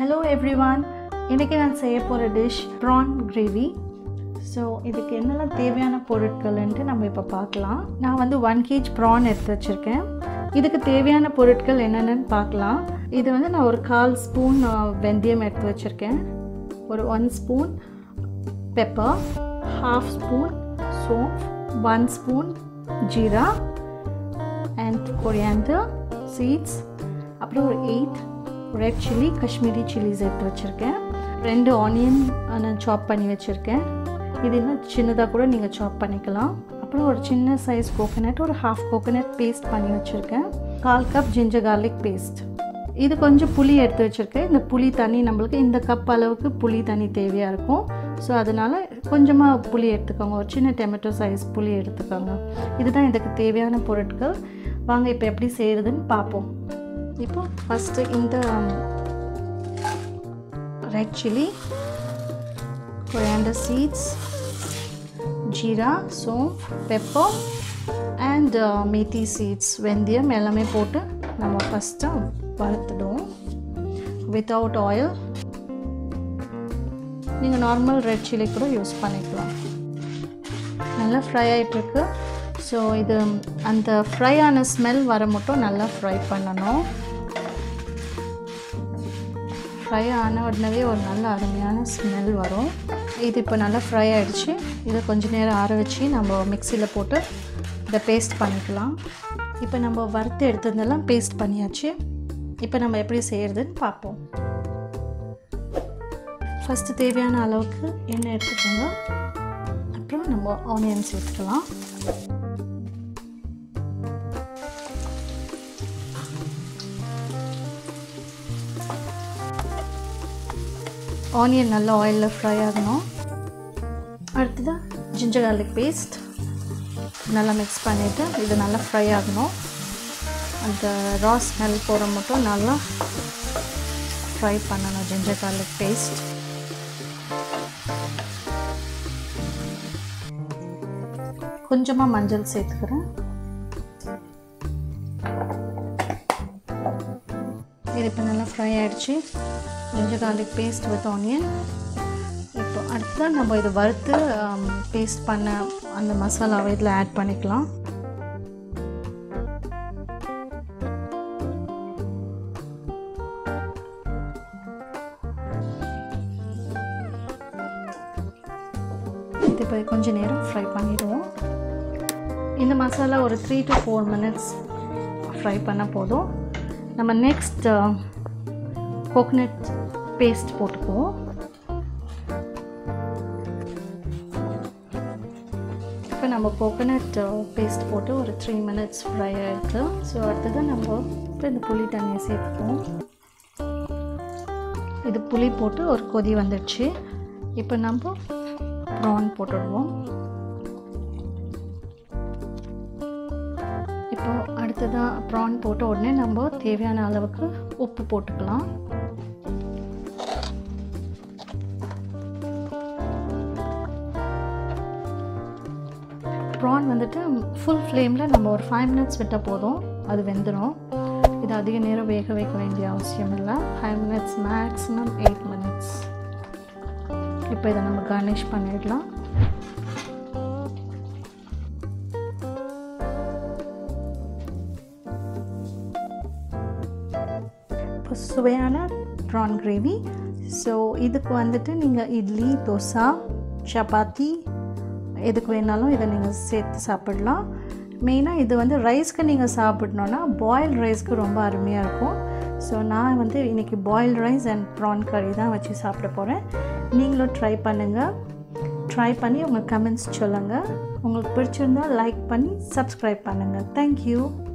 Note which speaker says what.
Speaker 1: hello everyone இன்றைக்கி நான் செய்ய போகிற டிஷ் ப்ரான் கிரேவி ஸோ இதுக்கு என்னெல்லாம் தேவையான பொருட்கள்ன்ட்டு நம்ம இப்போ பார்க்கலாம் நான் வந்து ஒன் கேஜ் ப்ரான் எடுத்து வச்சுருக்கேன் இதுக்கு தேவையான பொருட்கள் என்னென்னு பார்க்கலாம் இது வந்து நான் ஒரு கால் ஸ்பூன் வெந்தயம் எடுத்து வச்சுருக்கேன் ஒரு one spoon pepper half spoon சோப் one spoon jeera and coriander seeds அப்புறம் ஒரு eight red chilli Kashmiri chillies எடுத்து வச்சுருக்கேன் ரெண்டு ஆனியன் நான் சாப் பண்ணி வச்சுருக்கேன் இது இன்னும் சின்னதாக கூட நீங்கள் சாப் பண்ணிக்கலாம் அப்புறம் ஒரு சின்ன சைஸ் கோகோனட் ஒரு ஹாஃப் கோகோனட் பேஸ்ட் பண்ணி வச்சுருக்கேன் கால் கப் ஜிஞ்சர் கார்லிக் பேஸ்ட் இது கொஞ்சம் புளி எடுத்து வச்சுருக்கேன் இந்த புளி தண்ணி நம்மளுக்கு இந்த கப் அளவுக்கு புளி தண்ணி தேவையாக இருக்கும் ஸோ அதனால் கொஞ்சமாக புளி எடுத்துக்கோங்க ஒரு சின்ன டொமேட்டோ சைஸ் புளி எடுத்துக்கோங்க இதுதான் இதுக்கு தேவையான பொருட்கள் வாங்க இப்போ எப்படி செய்கிறதுன்னு பார்ப்போம் இப்போ ஃபஸ்ட்டு இந்த red chilli coriander seeds jeera சோம்ப் பெப்பர் அண்ட் மேத்தி சீட்ஸ் வெந்தயம் எல்லாமே போட்டு நம்ம ஃபஸ்ட்டு வறுத்துடுவோம் வித்தவுட் ஆயில் நீங்கள் நார்மல் ரெட் சில்லி கூட யூஸ் பண்ணிக்கலாம் நல்லா ஃப்ரை ஆகிட்டுருக்கு ஸோ இது அந்த ஃப்ரை ஆன ஸ்மெல் வர மட்டும் நல்லா ஃப்ரை பண்ணணும் ஃப்ரை ஆன உடனே ஒரு நல்ல அருமையான ஸ்மெல் வரும் இது இப்போ நல்லா ஃப்ரை ஆகிடுச்சு இதை கொஞ்சம் நேரம் ஆற வச்சு நம்ம மிக்சியில் போட்டு இதை பேஸ்ட் பண்ணிக்கலாம் இப்போ நம்ம வறுத்து எடுத்ததெல்லாம் பேஸ்ட் பண்ணியாச்சு இப்போ நம்ம எப்படி செய்கிறதுன்னு பார்ப்போம் ஃபஸ்ட்டு தேவையான அளவுக்கு எண்ணெய் எடுத்துக்கோங்க அப்புறம் நம்ம ஆனியன் சேர்த்துக்கலாம் ஆனியன் நல்லா ஆயிலில் ஃப்ரை ஆகணும் அடுத்ததாக ஜிஞ்சர் கார்லிக் பேஸ்ட் நல்லா மிக்ஸ் பண்ணிவிட்டு இது நல்லா ஃப்ரை ஆகணும் அந்த ரா ஸ்மெல் போகிற மட்டும் நல்லா ஃப்ரை பண்ணணும் ஜிஞ்சர் கார்லிக் பேஸ்ட் கொஞ்சமாக மஞ்சள் சேர்த்துக்கிறேன் இது இப்போ நல்லா ஃப்ரை ஆகிடுச்சு ginger garlic paste with onion இப்போ அடுத்ததான் நம்ம இதை வறுத்து பேஸ்ட் பண்ண அந்த மசாலாவை இதில் ஆட் பண்ணிக்கலாம் இது இப்போ கொஞ்சம் நேரம் ஃப்ரை பண்ணிடுவோம் இந்த மசாலா ஒரு three to four minutes fry பண்ண போதும் நம்ம நெக்ஸ்ட் கோகனட் பேஸ்ட் போட்டுக்குவோம் இப்போ நம்ம கோகனட் பேஸ்ட் போட்டு ஒரு த்ரீ மினிட்ஸ் ஃப்ரை ஆகிருக்கு ஸோ அடுத்தது நம்ம இப்போ இந்த புளி தண்ணியை சேர்த்துக்குவோம் இது புளி போட்டு ஒரு கொதி வந்துடுச்சு இப்போ நம்ம ப்ரான் போட்டுடுவோம் இப்போ அடுத்ததாக ப்ரான் போட்ட உடனே நம்ம தேவையான அளவுக்கு உப்பு போட்டுக்கலாம் ப்ரான் வந்துட்டு ஃபுல் ஃப்ளேமில் நம்ம ஒரு ஃபைவ் மினிட்ஸ் விட்டால் போதும் அது வெந்துடும் இது அதிக நேரம் வேக வைக்க வேண்டிய அவசியம் இல்லை five minutes maximum eight minutes இப்போ இதை நம்ம கார்னிஷ் பண்ணிடலாம் இப்போ சுவையான ப்ரான் கிரேவி ஸோ இதுக்கு வந்துட்டு நீங்கள் இட்லி தோசை சப்பாத்தி எதுக்கு வேணாலும் இதை நீங்கள் சேர்த்து சாப்பிடலாம் மெயினாக இது வந்து ரைஸ்க்கு நீங்கள் சாப்பிட்ணுன்னா பாயில் ரைஸ்க்கு ரொம்ப அருமையாக இருக்கும் ஸோ நான் வந்து இன்றைக்கி பாயில் ரைஸ் அண்ட் ப்ரான் கறி தான் வச்சு சாப்பிட போகிறேன் நீங்களும் ட்ரை பண்ணுங்கள் ட்ரை பண்ணி உங்கள் கமெண்ட்ஸ் சொல்லுங்கள் உங்களுக்கு பிடிச்சிருந்தால் லைக் பண்ணி சப்ஸ்கிரைப் பண்ணுங்கள் தேங்க்யூ